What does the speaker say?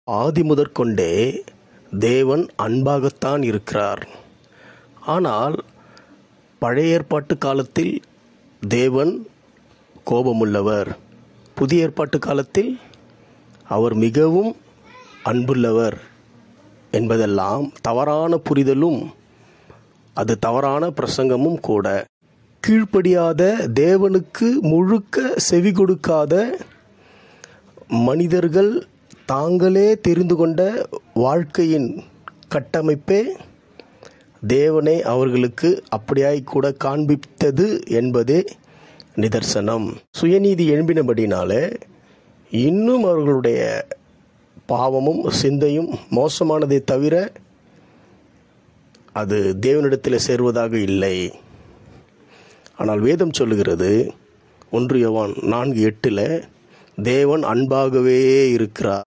ஆதி முதற்கொண்டே தேவன் அன்பாகத்தான் இருக்கிறார் ஆனால் பழைய ஏற்பாட்டு காலத்தில் தேவன் கோபமுள்ளவர் புதிய ஏற்பாட்டு காலத்தில் அவர் மிகவும் அன்புள்ளவர் என்பதெல்லாம் தவறான புரிதலும் அது தவறான பிரசங்கமும் கூட கீழ்ப்படியாத தேவனுக்கு முழுக்க செவி கொடுக்காத மனிதர்கள் தாங்களே தெரிந்து கொண்ட வாழ்க்கையின் கட்டமைப்பே தேவனே அவர்களுக்கு அப்படியாய் கூட காண்பித்தது என்பதே நிதர்சனம் சுயநீதி எழும்பினபடினாலே இன்னும் அவர்களுடைய பாவமும் சிந்தையும் மோசமானதை தவிர அது தேவனிடத்தில் சேர்வதாக இல்லை ஆனால் வேதம் சொல்லுகிறது ஒன்று யோவான் நான்கு எட்டில் தேவன் அன்பாகவே இருக்கிறார்